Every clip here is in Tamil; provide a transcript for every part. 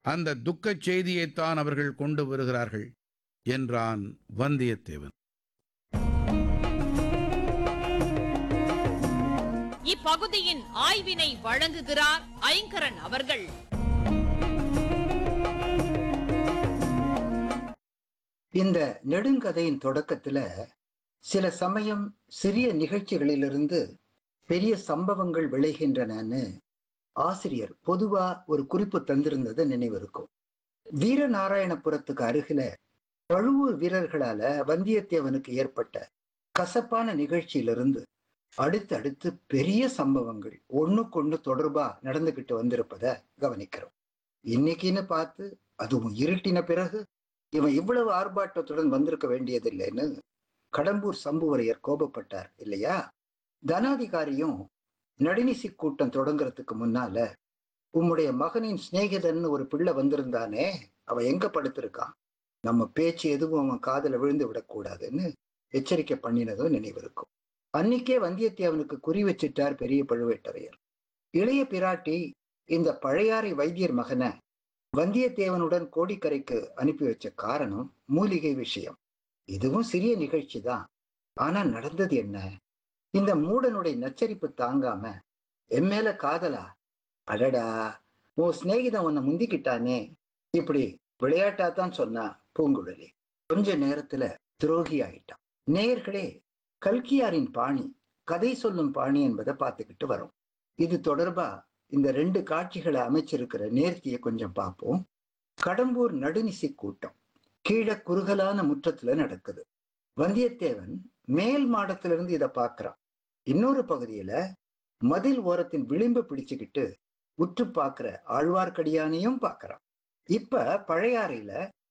அந்த துக்கச் செய்தியைத்தான் அவர்கள் கொண்டு வருகிறார்கள் என்றான் வந்தியத்தேவன் இப்பகுதியின் ஆய்வினை வழங்குகிறார் ஐங்கரன் அவர்கள் இந்த நெடுங்கதையின் தொடக்கத்துல சில சமயம் சிறிய நிகழ்ச்சிகளிலிருந்து பெரிய சம்பவங்கள் விளைகின்றனன்னு ஆசிரியர் பொதுவா ஒரு குறிப்பு தந்திருந்தது நினைவிருக்கும் வீரநாராயணபுரத்துக்கு அருகில பழுவூர் வீரர்களால வந்தியத்தேவனுக்கு ஏற்பட்ட கசப்பான நிகழ்ச்சியிலிருந்து அடுத்தடுத்து பெரிய சம்பவங்கள் ஒண்ணுக்கொண்ணு தொடர்பா நடந்துகிட்டு வந்திருப்பத கவனிக்கிறோம் இன்னைக்குன்னு பார்த்து அதுவும் இருட்டின பிறகு இவன் இவ்வளவு ஆர்ப்பாட்டத்துடன் வந்திருக்க வேண்டியதில்லைன்னு கடம்பூர் சம்புவரையர் கோபப்பட்டார் இல்லையா தனாதிகாரியும் நடுநிசி கூட்டம் தொடங்குறதுக்கு முன்னால உம்முடைய மகனின் சிநேகிதன் ஒரு பிள்ளை வந்திருந்தானே அவன் எங்க படுத்திருக்கான் நம்ம பேச்சு எதுவும் அவன் காதுல விழுந்து விடக்கூடாதுன்னு எச்சரிக்கை பண்ணினதும் நினைவிருக்கும் அன்னைக்கே வந்தியத்தேவனுக்கு குறி வச்சிட்டார் பெரிய பழுவேட்டரையர் இளைய பிராட்டி இந்த பழையாறை வைத்தியர் மகனை வந்தியத்தேவனுடன் கோடிக்கரைக்கு அனுப்பி வச்ச காரணம் மூலிகை விஷயம் இதுவும் சிறிய நிகழ்ச்சி தான் ஆனா நடந்தது என்ன இந்த மூடனுடைய நச்சரிப்பு தாங்காம என் மேல காதலா அடடா உன் சிநேகிதன் உன்னை முந்திக்கிட்டானே இப்படி விளையாட்டா தான் சொன்னா பூங்குழலி கொஞ்ச நேரத்துல துரோகி ஆயிட்டான் நேயர்களே கல்கியாரின் பாணி கதை சொல்லும் பாணி என்பதை பார்த்துக்கிட்டு வரோம் இது தொடர்பா இந்த ரெண்டு காட்சிகளை அமைச்சிருக்கிற நேர்த்தியை கொஞ்சம் பார்ப்போம் கடம்பூர் நடுநிசி கூட்டம் கீழே குறுகலான முற்றத்துல நடக்குது வந்தியத்தேவன் மேல் மாடத்திலிருந்து இதை பார்க்கறான் இன்னொரு பகுதியில மதில் ஓரத்தின் விளிம்பு பிடிச்சுக்கிட்டு உற்று பார்க்கிற ஆழ்வார்க்கடியானையும் பார்க்கறான் இப்ப பழையாறையில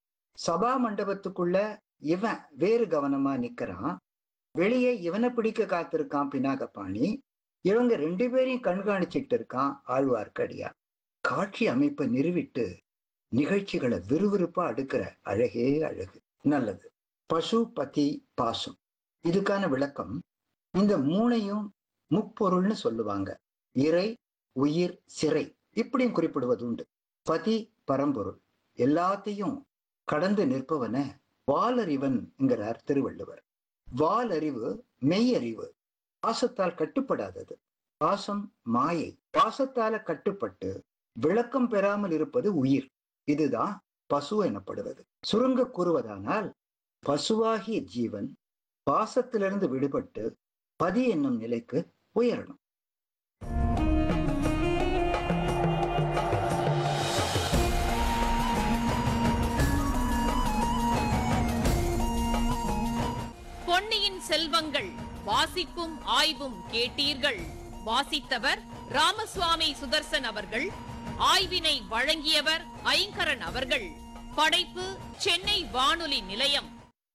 சபா மண்டபத்துக்குள்ள இவன் வேறு கவனமா நிக்கிறான் வெளியே இவனை பிடிக்க காத்திருக்கான் பினாகபாணி இவங்க ரெண்டு பேரையும் கண்காணிச்சுட்டு இருக்கான் ஆழ்வார்க்கடியான் காட்சி அமைப்பை நிறுவிட்டு நிகழ்ச்சிகளை விறுவிறுப்பா அடுக்கிற அழகே அழகு நல்லது பசு பதி பாசம் இதுக்கான விளக்கம் இந்த மூணையும் முப்பொருள்னு சொல்லுவாங்க இறை உயிர் சிறை இப்படியும் குறிப்பிடுவது உண்டு பதி பரம்பொருள் எல்லாத்தையும் கடந்து நிற்பவன வாலறிவன் என்கிறார் திருவள்ளுவர் வாலறிவு மெய்யறிவு பாசத்தால் கட்டுப்படாதது பாசம் மாயை பாசத்தால கட்டுப்பட்டு விளக்கம் பெறாமல் இருப்பது உயிர் இதுதான் பசு எனப்படுவது சுருங்க கூறுவதானால் பசுவாகிய ஜீவன் பாசத்திலிருந்து விடுபட்டு பதி என்னும் நிலைக்கு உயரணும் பொன்னியின் செல்வங்கள் வாசிப்பும் ஆய்வும் கேட்டீர்கள் வாசித்தவர் ராமசுவாமி சுதர்சன் அவர்கள் ஆய்வினை வழங்கியவர் ஐங்கரன் அவர்கள் படைப்பு சென்னை வானொலி நிலையம்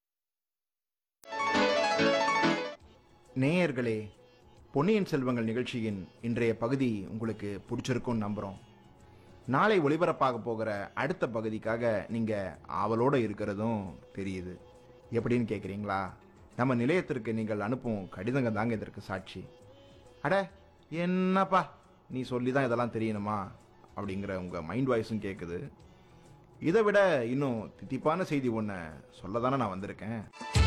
நேயர்களே பொன்னியின் செல்வங்கள் நிகழ்ச்சியின் இன்றைய பகுதி உங்களுக்கு பிடிச்சிருக்கும்னு நம்புகிறோம் நாளை ஒளிபரப்பாக போகிற அடுத்த பகுதிக்காக நீங்கள் ஆவலோடு இருக்கிறதும் தெரியுது எப்படின்னு கேட்குறீங்களா நம்ம நிலையத்திற்கு நீங்கள் அனுப்பும் கடிதங்க தாங்க இதற்கு சாட்சி அட என்னப்பா நீ சொல்லி தான் இதெல்லாம் தெரியணுமா அப்படிங்கிற உங்கள் மைண்ட் வாய்ஸும் கேட்குது இதை விட இன்னும் தித்திப்பான செய்தி ஒன்று சொல்ல தானே நான் வந்திருக்கேன்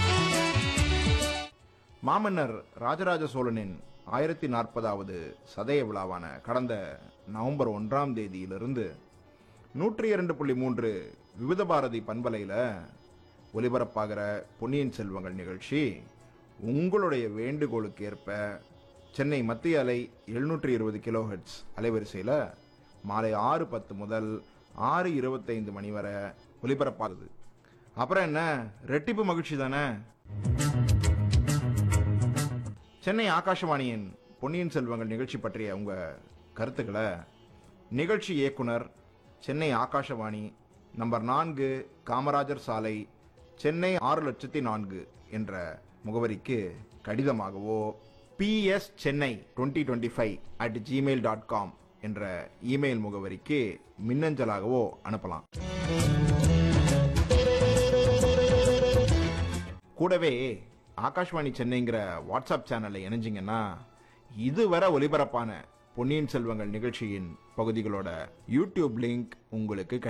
மாமன்னர் ராஜராஜ சோழனின் ஆயிரத்தி நாற்பதாவது சதய விழாவான கடந்த நவம்பர் ஒன்றாம் தேதியிலிருந்து நூற்றி இரண்டு புள்ளி மூன்று விவித பாரதி பண்பலையில் ஒலிபரப்பாகிற பொன்னியின் செல்வங்கள் நிகழ்ச்சி உங்களுடைய வேண்டுகோளுக்கு ஏற்ப சென்னை மத்திய அலை எழுநூற்றி இருபது கிலோஹெட்ஸ் அலைவரிசையில் மாலை ஆறு பத்து முதல் ஆறு இருபத்தைந்து மணி வரை ஒலிபரப்பாகுது அப்புறம் என்ன ரெட்டிப்பு மகிழ்ச்சி தானே சென்னை ஆகாஷவாணியின் பொன்னியின் செல்வங்கள் நிகழ்ச்சி பற்றிய உங்க கருத்துக்களை நிகழ்ச்சி இயக்குனர் சென்னை ஆகாஷவாணி நம்பர் நான்கு காமராஜர் சாலை சென்னை ஆறு லட்சத்தி நான்கு என்ற முகவரிக்கு கடிதமாகவோ PS Chennai twenty twenty five at Gmail dot com என்ற இமெயில் முகவரிக்கு மின்னஞ்சலாகவோ அனுப்பலாம் கூடவே ஆகாஷ்வாணி சென்னைங்கிற வாட்ஸ்அப் சேனலில் இணைஞ்சிங்கன்னா இதுவரை ஒலிபரப்பான பொன்னியின் செல்வங்கள் நிகழ்ச்சியின் பகுதிகளோட யூடியூப் லிங்க் உங்களுக்கு கிடைக்கும்